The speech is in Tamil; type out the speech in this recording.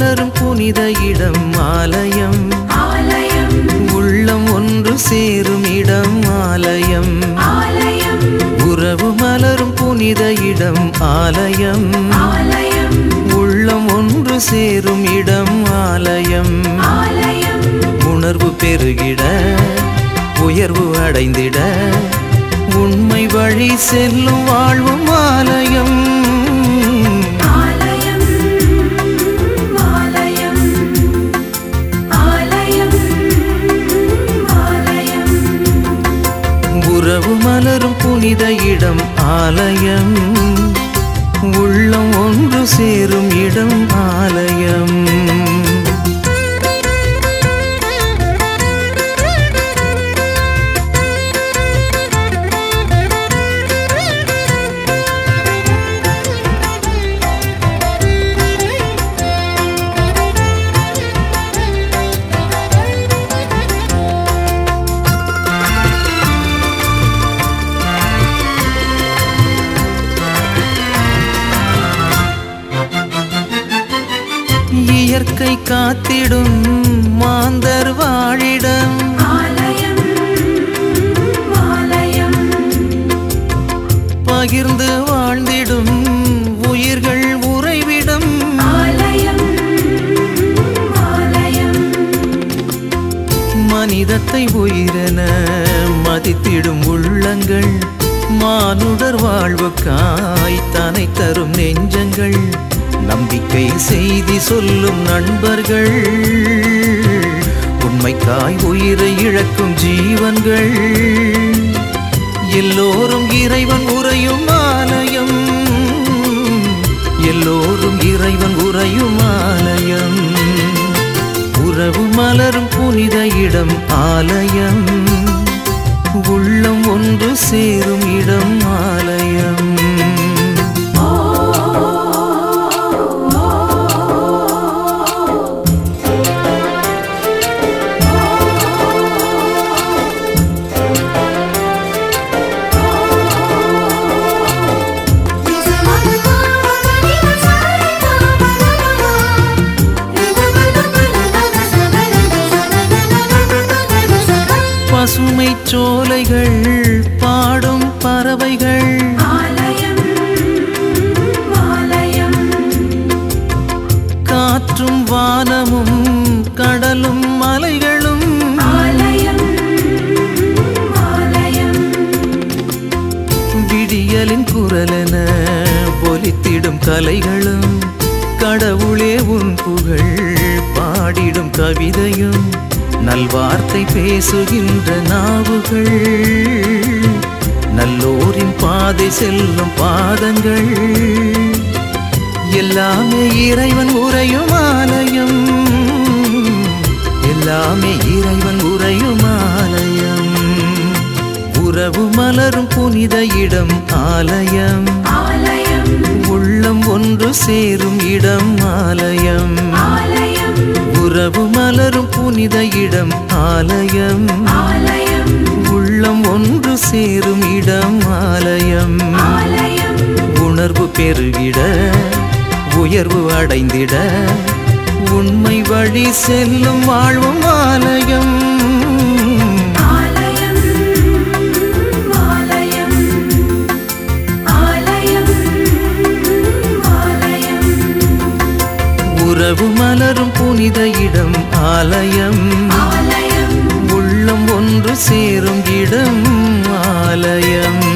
மலரும் புனித இடம் ஆலயம் ஆலயம் உள்ளம் ஒன்று சேரும் இடம் ஆலயம் ஆலயம் உறவு மலரும் புனித இடம் ஆலயம் ஆலயம் உள்ளம் ஒன்று சேரும் இடம் ஆலயம் ஆலயம் உணர்வு பெருகிட உயர்வு அடைந்திட உண்மை வழி செல்லும் வாழ்வும் ஆலயம் ஆலயம் ஆலயம் ஆலயம் ஆலயம் உறவு மலரும் புனித இடம் ஆலயம் உள்ளம் ஒன்று சேரும் இடம் ஆலயம் இயற்கை காத்திடும் மாந்தர் வாழிடம் ஆலயம் ஆலயம் பகிர்ந்து வாழ்ந்திடும் உயிர்கள் உறைவிடம் ஆலயம் ஆலயம் மனிதத்தை உயிரென மதித்திடும் உள்ளங்கள் மானுடர் வாழ்வுக்காய் தனை தரும் நெஞ்சங்கள் நம்பிக்கை செய்தி சொல்லும் நண்பர்கள் உண்மைக்காய் உயிரை இழக்கும் ஜீவன்கள் எல்லோரும் இறைவன் உறையும் ஆலயம் எல்லோரும் இறைவன் உறையும் ஆலயம் உறவு மலரும் புனித இடம் ஆலயம் உள்ளம் ஒன்று சேரும் இடம் ஆலயம் பசுமை சோலைகள் பாடும் பறவைகள் ஆலயம் ஆலயம் காற்றும் வானமும் கடலும் மலைகளும் ஆலயம் ஆலயம் விடியலின் குரலென ஒலித்திடும் கலைகளும் கடவுளே உன் புகழ் பாடிடும் கவிதையும் நல்வார்த்தை பேசுகின்ற நாவுகள் நல்லோரின் பாதை செல்லும் பாதங்கள் எல்லாமே இறைவன் உறையும் ஆலயம் எல்லாமே இறைவன் உறையும் ஆலயம் உறவு மலரும் புனித இடம் ஆலயம் ஆலயம் உள்ளம் ஒன்று சேரும் இடம் ஆலயம் ஆலயம் உறவு மலரும் புனித இடம் ஆலயம் ஆலயம் உள்ளம் ஒன்று சேரும் இடம் ஆலயம் ஆலயம் உணர்வு பெருகிட உயர்வு அடைந்திட உண்மை வழி செல்லும் வாழ்வும் ஆலயம் ஆலயம் ஆலயம் ஆலயம் ஆலயம் உறவு மலரும் புனித இடம் ஆலயம் ஆலயம் உள்ளம் ஒன்று சேரும் இடம் ஆலயம்